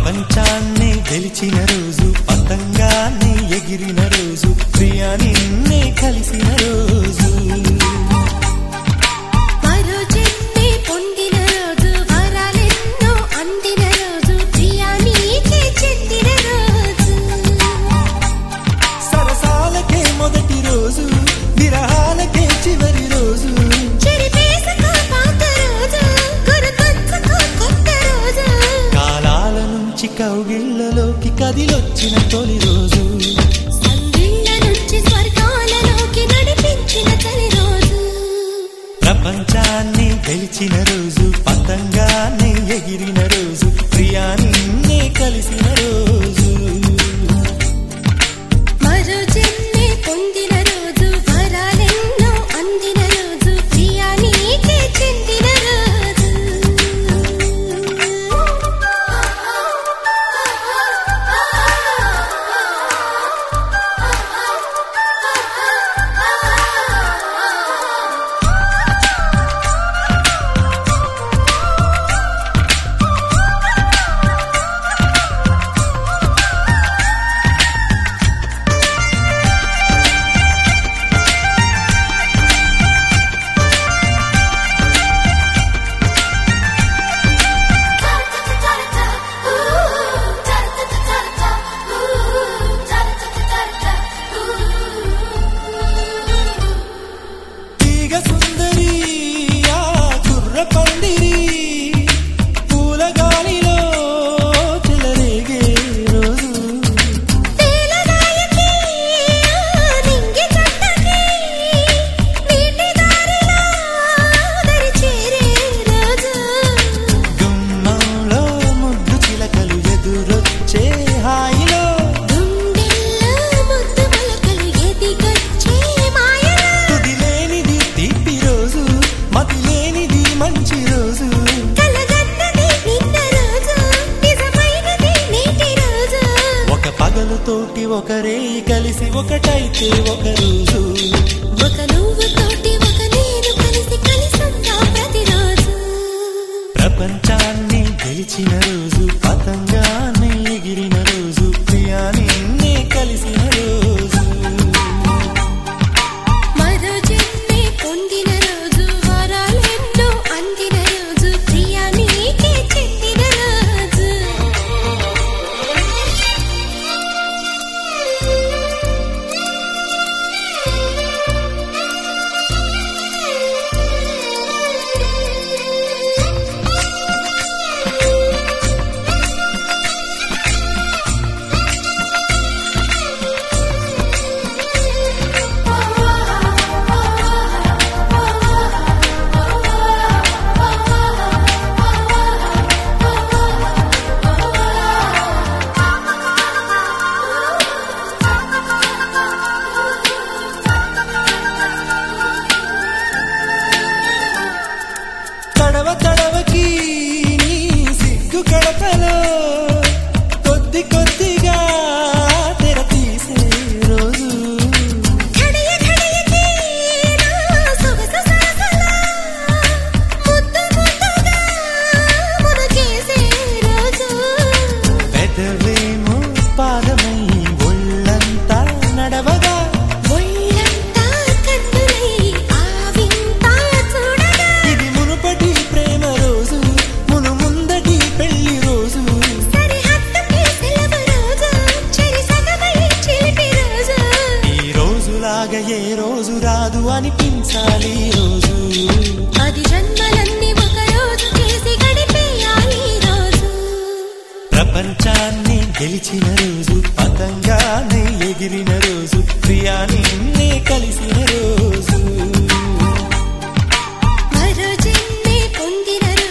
ప్రపంచాన్ని గెలిచిన రోజు పతంగాన్ని ఎగిరిన రోజు ప్రియా నిన్నే కలిసిన రోజు మరో జన్మే పొందిన రోజు వరాలెన్నో అందిన రోజు ప్రియా నీకే చెందిన రోజు సరసాలకే మొదటి రోజు విరహాలకే చివరి రోజు చెరిపేసుకో పాత రోజు గుర్తొచ్చుకో కొత్త రోజు కాలాల నుంచి కౌగిళ్లలోకి కదిలొచ్చిన తొలి రోజు సందిళ్ళ నుంచి స్వర్గాలలోకి నడిపించిన తొలి రోజు ప్రపంచాన్ని గెలిచిన రోజు పతంగాన్ని ఎగిరిన రోజు ప్రియా నిన్నే కలిసిన రోజు మరో జన్మే పొందిన రోజు వరాలెన్నో అందిన రోజు ప్రియా నీకే చెందిన రోజు తీగ సుందరి ఆ కుర్ర పందిరి పూల గాలిలో చెలరేగే రోజు తేలరాయకి నింగి జట్టకి నీటి దారిలో దరి చేరే రోజు గుమ్మంలో ముద్దు చిలకలు ఎదురొచ్చే హాయిలో గుండెల్లో ముద్దు మొలకలు ఎదిగొచ్చే మాయలో తుది లేనిది తీపి రోజు మతి లేనిది మంచి రోజు కలగన్నది నిన్న రోజు నిజమైనది నేటి రోజు ఒక పగలుతోటి ఒకరే కలిసి ఒకటైతే ఒక రోజు ఒక నువ్వు తోటి ఒక నేను కలిసి కలిసుందా ప్రతిరోజు ప్రపంచాన్ని గెలిచిన రోజు పతంగాన్ని ఎగిరిన రోజు ప్రియా నిన్నే కలిసిన రోజు మరో జన్మే పొందిన రోజు వరాలెన్నో అందిన రోజు ప్రియా నీకే చెందిన రోజు తడవ తడవకి నీ సిగ్గు కడపలో కొద్ది కొద్దిగా తెర తీసే రోజు ఘడియ ఘడియకి నా సొగసు సరసలా ముద్దు ముద్దుగా మునకేసే రోజు పెదవేమో పాదమై ఒళ్ళంతా నడవగా ఒళ్ళంతా కన్నులై ఆవింత చూడగా ఇది మునుపటి ప్రేమ రోజు మును ముందటి పెళ్లి రోజు సరిహద్దుకి సెలవు రోజు చెరి సగమై చిలిపి రోజు ఈ రోజులాగా ఏ రోజు రాదు అనిపించాలి ఈ రోజు అది జన్మలన్నీ ఒక రోజు చేసి గడిపేయాలి ఈ రోజు ప్రపంచాన్ని గెలిచిన రోజు పతంగాన్ని ఎగిరిన రోజు ప్రియా నిన్నే కలిసిన రోజు మరో జన్మే పొందిన